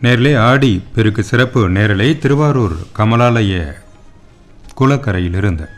நேரிலே ஆடி பெருக்கு சிறப்பு நேரலை திருவாரூர் கமலாலய குளக்கரையிலிருந்து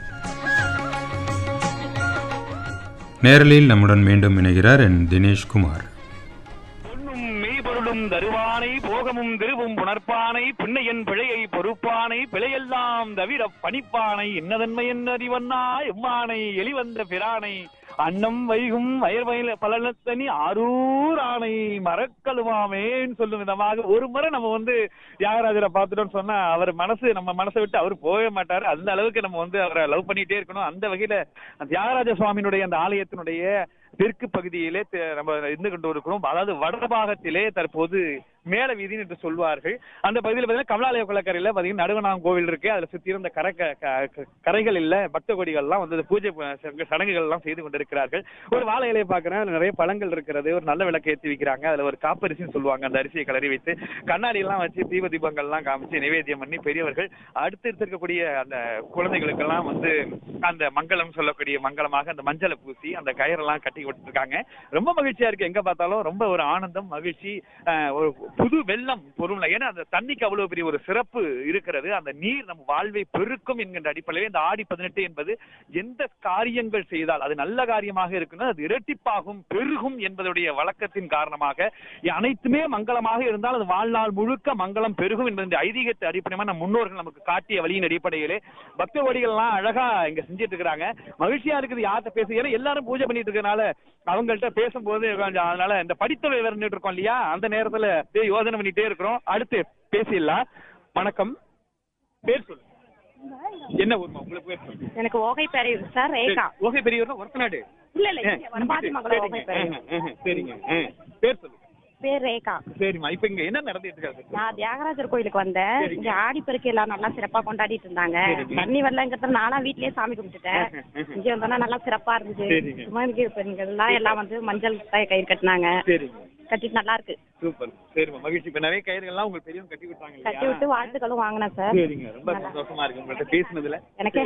நேரலில் நம்முடன் மீண்டும் இணைகிறார் என் தினேஷ்குமார் பொன்னும் மெய்பொருளும் தருவானை போகமும் திருவும் புணர்ப்பானை பின்னையன் பிழையை பொறுப்பானை பிழையெல்லாம் தவிர பணிப்பானை இன்னதன்மை அறிவன்னா எம்மானை எளிவந்த பிரானை அன்னம் வைகும் வயர் வயல பலனத்தனி அரூர் ஆணை மறக்கலுமாமேன்னு சொல்லும் விதமாக ஒரு முறை நம்ம வந்து தியாகராஜரை பார்த்துட்டோம்னு சொன்னா அவர் மனசு நம்ம மனசை விட்டு அவர் போகவே மாட்டாரு அந்த அளவுக்கு நம்ம வந்து அவரை லவ் பண்ணிட்டே இருக்கணும் அந்த வகையில தியாகராஜ சுவாமியினுடைய அந்த ஆலயத்தினுடைய தெற்கு பகுதியிலே தெ- நம்ம இருந்து கொண்டு இருக்கிறோம் அதாவது வடபாகத்திலே தற்போது மேல வீதி என்று சொல்வார்கள் அந்த பகுதியில் பார்த்தீங்கன்னா கமலாலய குளக்கரையில பாத்தீங்கன்னா நடுவனாம் கோவில் இருக்கு அதுல சுத்தி இருந்த கரை க- க- க- கரைகள் இல்ல பக்த கொடிகள்லாம் வந்து இந்த பூஜை ப- சடங்கு- சடங்குகள் எல்லாம் செய்து கொண்டிருக்கிறார்கள் ஒரு வாழை இலையை பாக்குறேன் அதுல நிறைய பழங்கள் இருக்கிறது ஒரு நல்ல விளக்கு ஏற்றி வைக்கிறாங்க அதுல ஒரு காப்பரிசின்னு சொல்லுவாங்க அந்த அரிசியை கிளறி வைத்து கண்ணாடி எல்லாம் வச்சு தீப தீபங்கள் எல்லாம் காமிச்சு நிவேத்தியம் பண்ணி பெரியவர்கள் அடுத்து இருக்கக்கூடிய அந்த குழந்தைகளுக்கெல்லாம் வந்து அந்த மங்களம் சொல்லக்கூடிய மங்களமாக அந்த மஞ்சளை பூசி அந்த கயிறெல்லாம் கட்டி விட்டுருக்காங்க ரொம்ப மகிழ்ச்சியா இருக்கு எங்க பார்த்தாலும் ரொம்ப ஒரு ஆனந்தம் மகிழ்ச்சி அஹ், ஒரு புது வெள்ளம் பொருள் ஏன்னா அந்த தண்ணிக்கு அவ்வளவு பெரிய ஒரு சிறப்பு இருக்கிறது அந்த நீர் நம் வாழ்வை பெருக்கும் என்கின்ற அடிப்படையில் இந்த ஆடி பதினெட்டு என்பது எந்த காரியங்கள் செய்தால் அது நல்ல காரியமாக இருக்குன்னா அது இரட்டிப்பாகும் பெருகும் என்பதுடைய வழக்கத்தின் காரணமாக அனைத்துமே மங்களமாக இருந்தால் அது வாழ்நாள் முழுக்க மங்களம் பெருகும் என்பது ஐதீகத்தை அடிப்படையாக நம் முன்னோர்கள் நமக்கு காட்டிய வழியின் அடிப்படையிலே பக்த கோடிகள்லாம் அழகா இங்க செஞ்சுட்டு இருக்கிறாங்க மகிழ்ச்சியா இருக்குது யார்கிட்ட பேச ஏன்னா எல்லாரும் பூஜை பண்ணிட்டு இருக்கனால அவங்கள்ட்ட பேசும்போது கொஞ்சம் அதனால இந்த படித்தவை நின்றுட்டு இருக்கோம் இல்லையா அந்த நேரத்துல அப்படியே யோசனை பண்ணிட்டே இருக்கிறோம் அடுத்து பேசிடலாம் வணக்கம் பேர் சொல்லு என்ன ஊர்மா உங்களுக்கு பேர் சொல்லு எனக்கு okay Peraiyur sir Rekha okay பெரியவர்னா ஒரத்தநாடு இல்ல இல்ல இங்க வடபாதிமங்கலம் ஓகை பேரையூர் சரிங்க ஆ, பேர் சொல்லு பேர் ரேகா சரிம்மா இப்ப இங்க என்ன நடந்துட்டு இருக்காது நான் தியாகராஜர் கோயிலுக்கு வந்தேன் சரி. இங்க ஆடிப்பெருக்கு எல்லாம் நல்லா சிறப்பா கொண்டாடிட்டு இருந்தாங்க சரிங்க. தண்ணி வரலங்கிறத நானா வீட்லயே சாமி கும்பிட்டுட்டேன் இங்க வந்தோன்னா நல்லா சிறப்பா இருந்துச்சு சரிங்க. சும்மா இங்க பெண்கள் எல்லாம் எல்லாம் வந்து மஞ்சள் க- கயிறு கட்டினாங்க சரிங்க கட்டிட்டு நல்லா இருக்கு சூப்பர் சரிம்மா மகிழ்ச்சி இப்ப நிறைய கயிறுகள்லாம் உங்களுக்கு பெரியவங்க கட்டி விட்டாங்க கட்டி இல்லையா விட்டு வாழ்த்துக்களும் வாங்கினேன் சார் சரிங்க ரொம்ப சந்தோஷமா இருக்கு உங்கள்ட்ட பேசினதுல எனக்கே